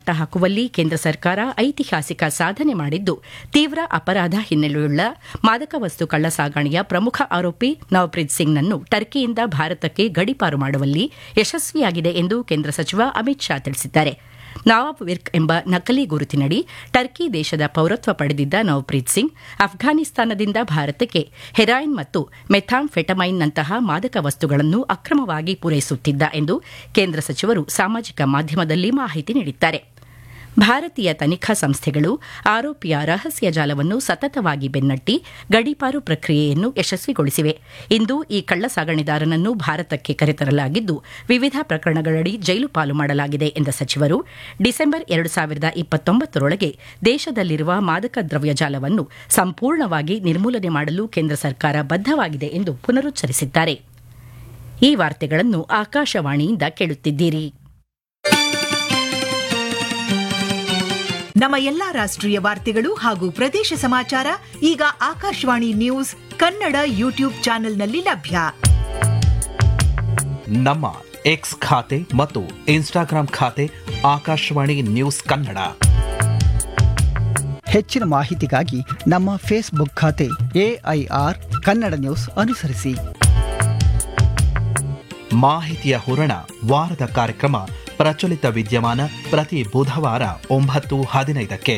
ಮಟ್ಟ ಹಾಕುವಲ್ಲಿ ಕೇಂದ್ರ ಸರ್ಕಾರ ಐತಿಹಾಸಿಕ ಸಾಧನೆ ಮಾಡಿದ್ದು ತೀವ್ರ ಅಪರಾಧ ಹಿನ್ನೆಲೆಯುಳ್ಳ ಮಾದಕ ವಸ್ತು ಕಳ್ಳ ಸಾಗಣೆಯ ಪ್ರಮುಖ ಆರೋಪಿ ನವಪ್ರೀತ್ ಸಿಂಗ್ನನ್ನು ಟರ್ಕಿಯಿಂದ ಭಾರತಕ್ಕೆ ಗಡಿಪಾರು ಮಾಡುವಲ್ಲಿ ಯಶಸ್ವಿಯಾಗಿದೆ ಎಂದು ಕೇಂದ್ರ ಸಚಿವ ಅಮಿತ್ ಶಾ ತಿಳಿಸಿದ್ದಾರೆ ನವಾಬ್ ವಿರ್ಕ್ ಎಂಬ ನಕಲಿ ಗುರುತಿನಡಿ ಟರ್ಕಿ ದೇಶದ ಪೌರತ್ವ ಪಡೆದಿದ್ದ ನವಪ್ರೀತ್ ಸಿಂಗ್ ಅಫ್ಘಾನಿಸ್ತಾನದಿಂದ ಭಾರತಕ್ಕೆ ಹೆರಾಯಿನ್ ಮತ್ತು ಮೆಥಾಂಫೆಟಮೈನ್ನಂತಹ ಮಾದಕ ವಸ್ತುಗಳನ್ನು ಅಕ್ರಮವಾಗಿ ಪೂರೈಸುತ್ತಿದ್ದ ಎಂದು ಕೇಂದ್ರ ಸಚಿವರು ಸಾಮಾಜಿಕ ಮಾಧ್ಯಮದಲ್ಲಿ ಮಾಹಿತಿ ನೀಡಿದ್ದಾರೆ ಭಾರತೀಯ ತನಿಖಾ ಸಂಸ್ಥೆಗಳು ಆರೋಪಿಯ ರಹಸ್ಯ ಜಾಲವನ್ನು ಸತತವಾಗಿ ಬೆನ್ನಟ್ಟಿ ಗಡಿಪಾರು ಪ್ರಕ್ರಿಯೆಯನ್ನು ಯಶಸ್ವಿಗೊಳಿಸಿವೆ ಇಂದು ಈ ಕಳ್ಳ ಸಾಗಣೆದಾರನನ್ನು ಭಾರತಕ್ಕೆ ಕರೆತರಲಾಗಿದ್ದು ವಿವಿಧ ಪ್ರಕರಣಗಳಡಿ ಜೈಲು ಪಾಲು ಮಾಡಲಾಗಿದೆ ಎಂದ ಸಚಿವರು ಡಿಸೆಂಬರ್ ಎರಡು ಸಾವಿರದ ಇಪ್ಪತ್ತೊಂಬತ್ತರೊಳಗೆ ದೇಶದಲ್ಲಿರುವ ಮಾದಕ ದ್ರವ್ಯ ಜಾಲವನ್ನು ಸಂಪೂರ್ಣವಾಗಿ ನಿರ್ಮೂಲನೆ ಮಾಡಲು ಕೇಂದ್ರ ಸರ್ಕಾರ ಬದ್ಧವಾಗಿದೆ ಎಂದು ಪುನರುಚ್ಚರಿಸಿದ್ದಾರೆ ಈ ವಾರ್ತೆಗಳನ್ನು ಆಕಾಶವಾಣಿಯಿಂದ ಕೇಳುತ್ತಿದ್ದೀರಿ ನಮ್ಮ ಎಲ್ಲಾ ರಾಷ್ಟ್ರೀಯ ವಾರ್ತೆಗಳು ಹಾಗೂ ಪ್ರದೇಶ ಸಮಾಚಾರ ಈಗ ಆಕಾಶವಾಣಿ ನ್ಯೂಸ್ ಕನ್ನಡ ಯೂಟ್ಯೂಬ್ ಚಾನೆಲ್ನಲ್ಲಿ ಲಭ್ಯ ನಮ್ಮ ಎಕ್ಸ್ ಖಾತೆ ಮತ್ತು ಇನ್ಸ್ಟಾಗ್ರಾಂ ಖಾತೆ ಆಕಾಶವಾಣಿ ನ್ಯೂಸ್ ಕನ್ನಡ ಹೆಚ್ಚಿನ ಮಾಹಿತಿಗಾಗಿ ನಮ್ಮ ಫೇಸ್ಬುಕ್ ಖಾತೆ ಎಐಆರ್ ಕನ್ನಡ ನ್ಯೂಸ್ ಅನುಸರಿಸಿ ಮಾಹಿತಿಯ ಹೂರಣ ವಾರದ ಕಾರ್ಯಕ್ರಮ ಪ್ರಚಲಿತ ವಿದ್ಯಮಾನ ಪ್ರತಿ ಬುಧವಾರ ಒಂಬತ್ತು ಹದಿನೈದಕ್ಕೆ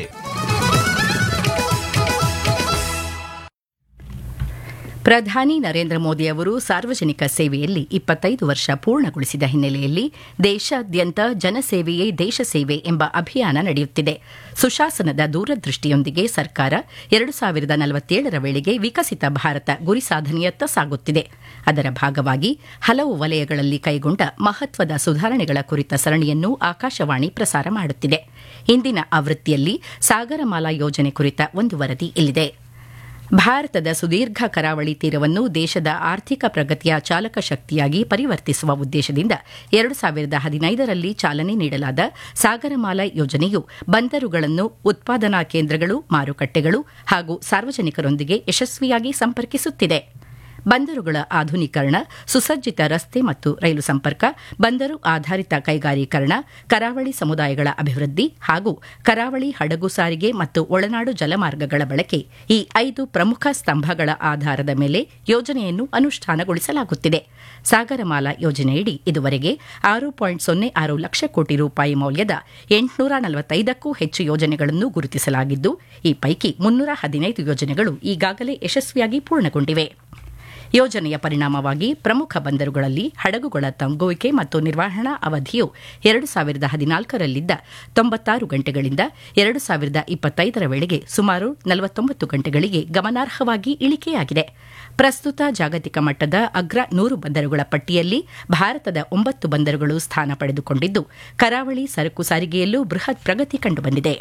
ಪ್ರಧಾನಿ ನರೇಂದ್ರ ಮೋದಿ ಅವರು ಸಾರ್ವಜನಿಕ ಸೇವೆಯಲ್ಲಿ ಇಪ್ಪತ್ತೈದು ವರ್ಷ ಪೂರ್ಣಗೊಳಿಸಿದ ಹಿನ್ನೆಲೆಯಲ್ಲಿ ದೇಶಾದ್ಯಂತ ಜನಸೇವೆಯೇ ದೇಶ ಸೇವೆ ಎಂಬ ಅಭಿಯಾನ ನಡೆಯುತ್ತಿದೆ ಸುಶಾಸನದ ದೂರದೃಷ್ಟಿಯೊಂದಿಗೆ ಸರ್ಕಾರ ಎರಡು ಸಾವಿರದ ನಲವತ್ತೇಳರ ವೇಳೆಗೆ ವಿಕಸಿತ ಭಾರತ ಗುರಿ ಸಾಧನೆಯತ್ತ ಸಾಗುತ್ತಿದೆ ಅದರ ಭಾಗವಾಗಿ ಹಲವು ವಲಯಗಳಲ್ಲಿ ಕೈಗೊಂಡ ಮಹತ್ವದ ಸುಧಾರಣೆಗಳ ಕುರಿತ ಸರಣಿಯನ್ನು ಆಕಾಶವಾಣಿ ಪ್ರಸಾರ ಮಾಡುತ್ತಿದೆ ಇಂದಿನ ಆವೃತ್ತಿಯಲ್ಲಿ ಸಾಗರಮಾಲಾ ಯೋಜನೆ ಕುರಿತ ಒಂದು ವರದಿ ಇಲ್ಲಿದೆ ಭಾರತದ ಸುದೀರ್ಘ ಕರಾವಳಿ ತೀರವನ್ನು ದೇಶದ ಆರ್ಥಿಕ ಪ್ರಗತಿಯ ಚಾಲಕ ಶಕ್ತಿಯಾಗಿ ಪರಿವರ್ತಿಸುವ ಉದ್ದೇಶದಿಂದ ಎರಡು ಸಾವಿರದ ಹದಿನೈದರಲ್ಲಿ ಚಾಲನೆ ನೀಡಲಾದ ಸಾಗರಮಾಲಾ ಯೋಜನೆಯು ಬಂದರುಗಳನ್ನು ಉತ್ಪಾದನಾ ಕೇಂದ್ರಗಳು ಮಾರುಕಟ್ಟೆಗಳು ಹಾಗೂ ಸಾರ್ವಜನಿಕರೊಂದಿಗೆ ಯಶಸ್ವಿಯಾಗಿ ಸಂಪರ್ಕಿಸುತ್ತಿದೆ ಬಂದರುಗಳ ಆಧುನೀಕರಣ ಸುಸಜ್ಜಿತ ರಸ್ತೆ ಮತ್ತು ರೈಲು ಸಂಪರ್ಕ ಬಂದರು ಆಧಾರಿತ ಕೈಗಾರೀಕರಣ ಕರಾವಳಿ ಸಮುದಾಯಗಳ ಅಭಿವೃದ್ಧಿ ಹಾಗೂ ಕರಾವಳಿ ಹಡಗು ಸಾರಿಗೆ ಮತ್ತು ಒಳನಾಡು ಜಲಮಾರ್ಗಗಳ ಬಳಕೆ ಈ ಐದು ಪ್ರಮುಖ ಸ್ತಂಭಗಳ ಆಧಾರದ ಮೇಲೆ ಯೋಜನೆಯನ್ನು ಅನುಷ್ಠಾನಗೊಳಿಸಲಾಗುತ್ತಿದೆ ಸಾಗರಮಾಲಾ ಯೋಜನೆಯಡಿ ಇದುವರೆಗೆ ಆರು ಪಾಯಿಂಟ್ ಸೊನ್ನೆ ಆರು ಲಕ್ಷ ಕೋಟಿ ರೂಪಾಯಿ ಮೌಲ್ಯದ ಎಂಟುನೂರ ನಲವತ್ತೈದಕ್ಕೂ ಹೆಚ್ಚು ಯೋಜನೆಗಳನ್ನು ಗುರುತಿಸಲಾಗಿದ್ದು ಈ ಪೈಕಿ ಮುನ್ನೂರ ಹದಿನೈದು ಯೋಜನೆಗಳು ಈಗಾಗಲೇ ಯಶಸ್ವಿಯಾಗಿ ಪೂರ್ಣಗೊಂಡಿವೆ ಯೋಜನೆಯ ಪರಿಣಾಮವಾಗಿ ಪ್ರಮುಖ ಬಂದರುಗಳಲ್ಲಿ ಹಡಗುಗಳ ತಂಗುವಿಕೆ ಮತ್ತು ನಿರ್ವಹಣಾ ಅವಧಿಯು ಎರಡು ಸಾವಿರದ ಹದಿನಾಲ್ಕರಲ್ಲಿದ್ದ ತೊಂಬತ್ತಾರು ಗಂಟೆಗಳಿಂದ ಎರಡು ಸಾವಿರದ ಇಪ್ಪತ್ತೈದರ ವೇಳೆಗೆ ಸುಮಾರು ನಲವತ್ತೊಂಬತ್ತು ಗಂಟೆಗಳಿಗೆ ಗಮನಾರ್ಹವಾಗಿ ಇಳಿಕೆಯಾಗಿದೆ ಪ್ರಸ್ತುತ ಜಾಗತಿಕ ಮಟ್ಟದ ಅಗ್ರ ನೂರು ಬಂದರುಗಳ ಪಟ್ಟಿಯಲ್ಲಿ ಭಾರತದ ಒಂಬತ್ತು ಬಂದರುಗಳು ಸ್ಥಾನ ಪಡೆದುಕೊಂಡಿದ್ದು ಕರಾವಳಿ ಸರಕು ಸಾರಿಗೆಯಲ್ಲೂ ಬೃಹತ್ ಪ್ರಗತಿ ಕಂಡುಬಂದಿದೆ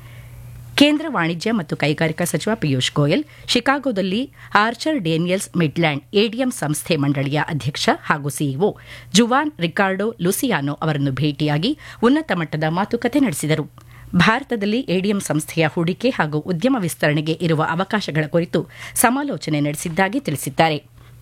ಕೇಂದ್ರ ವಾಣಿಜ್ಯ ಮತ್ತು ಕೈಗಾರಿಕಾ ಸಚಿವ ಪಿಯೂಷ್ ಗೋಯಲ್ ಶಿಕಾಗೋದಲ್ಲಿ ಆರ್ಚರ್ ಡೇನಿಯಲ್ಸ್ ಮಿಡ್ಲ್ಯಾಂಡ್ ಎಡಿಎಂ ಸಂಸ್ಥೆ ಮಂಡಳಿಯ ಅಧ್ಯಕ್ಷ ಹಾಗೂ ಸಿಇಒ ಜುವಾನ್ ರಿಕಾರ್ಡೋ ಲುಸಿಯಾನೋ ಅವರನ್ನು ಭೇಟಿಯಾಗಿ ಉನ್ನತ ಮಟ್ಟದ ಮಾತುಕತೆ ನಡೆಸಿದರು ಭಾರತದಲ್ಲಿ ಎಡಿಎಂ ಸಂಸ್ಥೆಯ ಹೂಡಿಕೆ ಹಾಗೂ ಉದ್ಯಮ ವಿಸ್ತರಣೆಗೆ ಇರುವ ಅವಕಾಶಗಳ ಕುರಿತು ಸಮಾಲೋಚನೆ ನಡೆಸಿದ್ದಾಗಿ ತಿಳಿಸಿದ್ದಾರೆ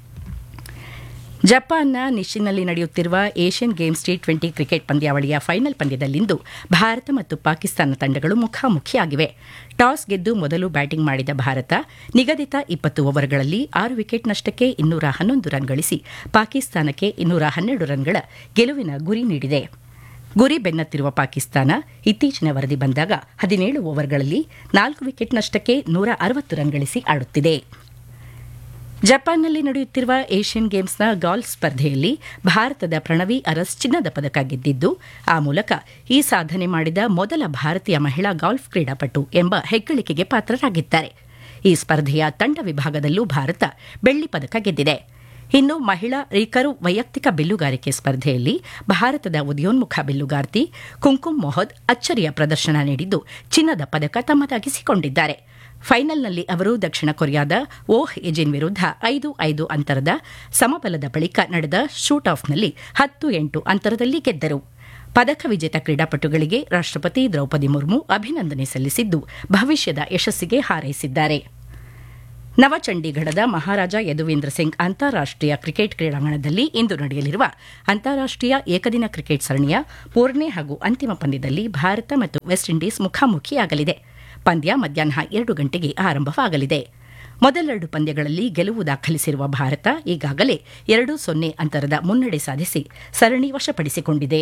ಜಪಾನ್ನ ನಿಶ್ಚಿನಲ್ಲಿ ನಡೆಯುತ್ತಿರುವ Asian Games T twenty cricket ಪಂದ್ಯಾವಳಿಯ ಫೈನಲ್ ಪಂದ್ಯದಲ್ಲಿಂದು ಭಾರತ ಮತ್ತು ಪಾಕಿಸ್ತಾನ ತಂಡಗಳು ಮುಖಾಮುಖಿಯಾಗಿವೆ ಟಾಸ್ ಗೆದ್ದು ಮೊದಲು ಬ್ಯಾಟಿಂಗ್ ಮಾಡಿದ ಭಾರತ ನಿಗದಿತ ಇಪ್ಪತ್ತು ಓವರ್ಗಳಲ್ಲಿ ಆರು ವಿಕೆಟ್ ನಷ್ಟಕ್ಕೆ ಇನ್ನೂರ ಹನ್ನೊಂದು ರನ್ ಗಳಿಸಿ ಪಾಕಿಸ್ತಾನಕ್ಕೆ ಇನ್ನೂರ ಹನ್ನೆರಡು ರನ್ಗಳ ಗೆಲುವಿನ ಗುರಿ ನೀಡಿದೆ ಗುರಿ ಬೆನ್ನತ್ತಿರುವ ಪಾಕಿಸ್ತಾನ ಇತ್ತೀಚಿನ ವರದಿ ಬಂದಾಗ ಹದಿನೇಳು ಓವರ್ಗಳಲ್ಲಿ ನಾಲ್ಕು ವಿಕೆಟ್ ನಷ್ಟಕ್ಕೆ ನೂರ ಅರವತ್ತು ರನ್ ಗಳಿಸಿ ಆಡುತ್ತಿದೆ ಜಪಾನ್ನಲ್ಲಿ ನಡೆಯುತ್ತಿರುವ ಏಷ್ಯನ್ ಗೇಮ್ಸ್ನ ಗಾಲ್ಫ್ ಸ್ಪರ್ಧೆಯಲ್ಲಿ ಭಾರತದ ಪ್ರಣವಿ ಅರಸ್ ಚಿನ್ನದ ಪದಕ ಗೆದ್ದಿದ್ದು ಆ ಮೂಲಕ ಈ ಸಾಧನೆ ಮಾಡಿದ ಮೊದಲ ಭಾರತೀಯ ಮಹಿಳಾ ಗಾಲ್ಫ್ ಕ್ರೀಡಾಪಟು ಎಂಬ ಹೆಗ್ಗಳಿಕೆಗೆ ಪಾತ್ರರಾಗಿದ್ದಾರೆ ಈ ಸ್ಪರ್ಧೆಯ ತಂಡ ವಿಭಾಗದಲ್ಲೂ ಭಾರತ ಬೆಳ್ಳಿ ಪದಕ ಗೆದ್ದಿದೆ ಇನ್ನು ಮಹಿಳಾ ರೀಕರು ವೈಯಕ್ತಿಕ ಬಿಲ್ಲುಗಾರಿಕೆ ಸ್ಪರ್ಧೆಯಲ್ಲಿ ಭಾರತದ ಉದಯೋನ್ಮುಖ ಬಿಲ್ಲುಗಾರ್ತಿ ಕುಂಕುಮ್ ಮೊಹದ್ ಅಚ್ಚರಿಯ ಪ್ರದರ್ಶನ ನೀಡಿದ್ದು ಚಿನ್ನದ ಪದಕ ತಮ್ಮದಾಗಿಸಿಕೊಂಡಿದ್ದಾರೆ ಫೈನಲ್ನಲ್ಲಿ ಅವರು ದಕ್ಷಿಣ ಕೊರಿಯಾದ ಓಹ್ ಎಜಿನ್ ವಿರುದ್ಧ ಐದು ಐದು ಅಂತರದ ಸಮಬಲದ ಬಳಿಕ ನಡೆದ ಶೂಟ್ ಆಫ್ನಲ್ಲಿ ಹತ್ತು ಎಂಟು ಅಂತರದಲ್ಲಿ ಗೆದ್ದರು ಪದಕ ವಿಜೇತ ಕ್ರೀಡಾಪಟುಗಳಿಗೆ ರಾಷ್ಟ್ರಪತಿ ದ್ರೌಪದಿ ಮುರ್ಮು ಅಭಿನಂದನೆ ಸಲ್ಲಿಸಿದ್ದು ಭವಿಷ್ಯದ ಯಶಸ್ಸಿಗೆ ಹಾರೈಸಿದ್ದಾರೆ ನವಚಂಡೀಗಢದ ಮಹಾರಾಜ ಯದುವೀಂದ್ರ ಸಿಂಗ್ ಅಂತಾರಾಷ್ಟೀಯ ಕ್ರಿಕೆಟ್ ಕ್ರೀಡಾಂಗಣದಲ್ಲಿ ಇಂದು ನಡೆಯಲಿರುವ ಅಂತಾರಾಷ್ಟೀಯ ಏಕದಿನ ಕ್ರಿಕೆಟ್ ಸರಣಿಯ ಮೂರನೇ ಹಾಗೂ ಅಂತಿಮ ಪಂದ್ಯದಲ್ಲಿ ಭಾರತ ಮತ್ತು ವೆಸ್ಟ್ ಇಂಡೀಸ್ ಮುಖಾಮುಖಿಯಾಗಲಿದೆ ಪಂದ್ಯ ಮಧ್ಯಾಹ್ನ ಎರಡು ಗಂಟೆಗೆ ಆರಂಭವಾಗಲಿದೆ ಮೊದಲೆರಡು ಪಂದ್ಯಗಳಲ್ಲಿ ಗೆಲುವು ದಾಖಲಿಸಿರುವ ಭಾರತ ಈಗಾಗಲೇ ಎರಡು ಸೊನ್ನೆ ಅಂತರದ ಮುನ್ನಡೆ ಸಾಧಿಸಿ ಸರಣಿ ವಶಪಡಿಸಿಕೊಂಡಿದೆ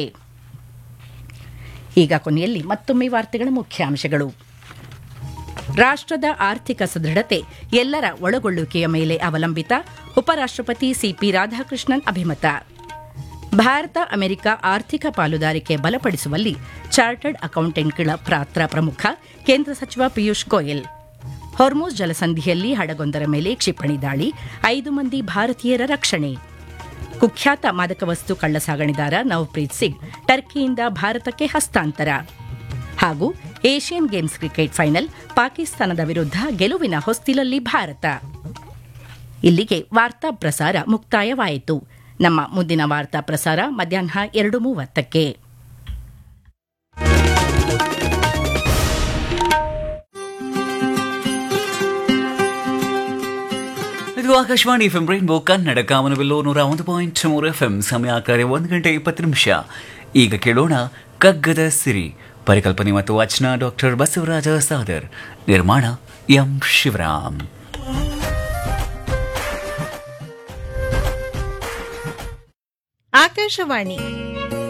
ಈಗ ಕೊನೆಯಲ್ಲಿ ಮತ್ತೊಮ್ಮೆ ವಾರ್ತೆಗಳ ಮುಖ್ಯಾಂಶಗಳು ರಾಷ್ಟ್ರದ ಆರ್ಥಿಕ ಸದೃಢತೆ ಎಲ್ಲರ ಒಳಗೊಳ್ಳುವಿಕೆಯ ಮೇಲೆ ಅವಲಂಬಿತ ಉಪರಾಷ್ಟ್ರಪತಿ ಸಿಪಿ ರಾಧಾಕೃಷ್ಣನ್ ಅಭಿಮತ ಭಾರತ ಅಮೆರಿಕ ಆರ್ಥಿಕ ಪಾಲುದಾರಿಕೆ ಬಲಪಡಿಸುವಲ್ಲಿ ಚಾರ್ಟರ್ಡ್ ಅಕೌಂಟೆಂಟ್ಗಳ ಪಾತ್ರ ಪ್ರಮುಖ ಕೇಂದ್ರ ಸಚಿವ ಪಿಯೂಷ್ ಗೋಯಲ್ ಹೊರ್ಮೋಸ್ ಜಲಸಂಧಿಯಲ್ಲಿ ಹಡಗೊಂದರ ಮೇಲೆ ಕ್ಷಿಪಣಿ ದಾಳಿ ಐದು ಮಂದಿ ಭಾರತೀಯರ ರಕ್ಷಣೆ ಕುಖ್ಯಾತ ಮಾದಕ ವಸ್ತು ಕಳ್ಳಸಾಗಣೆದಾರ ನವಪ್ರೀತ್ ಸಿಂಗ್ ಟರ್ಕಿಯಿಂದ ಭಾರತಕ್ಕೆ ಹಸ್ತಾಂತರ ಹಾಗೂ ಏಷ್ಯನ್ ಗೇಮ್ಸ್ ಕ್ರಿಕೆಟ್ ಫೈನಲ್ ಪಾಕಿಸ್ತಾನದ ವಿರುದ್ಧ ಗೆಲುವಿನ ಹೊಸ್ತಿಲಲ್ಲಿ ಭಾರತ ಇಲ್ಲಿಗೆ ವಾರ್ತಾ ಪ್ರಸಾರ ಮುಕ್ತಾಯವಾಯಿತು ನಮ್ಮ ಮುಂದಿನ ವಾರ್ತಾ ಪ್ರಸಾರ ಮಧ್ಯಾಹ್ನ ಎರಡು ಮೂವತ್ತಕ್ಕೆ ಇದು Akashvani F M rainbow Kannada Kamanabillu ನೂರ ಒಂದು ಪಾಯಿಂಟ್ ಮೂರು ಎಫ್ ಎಂ ಸಮಯ ಕಾರ್ಯ ಒಂದು ಗಂಟೆ ಇಪ್ಪತ್ತು ನಿಮಿಷ ಈಗ ಕೇಳೋಣ ಕಗ್ಗದ ಸಿರಿ ಪರಿಕಲ್ಪನೆ ಮತ್ತು ವಚನ ಡಾಕ್ಟರ್ ಬಸವರಾಜ ಸಾದರ್ ನಿರ್ಮಾಣ ಎಂ ಶಿವರಾಮ್ ಆಕಾಶವಾಣಿ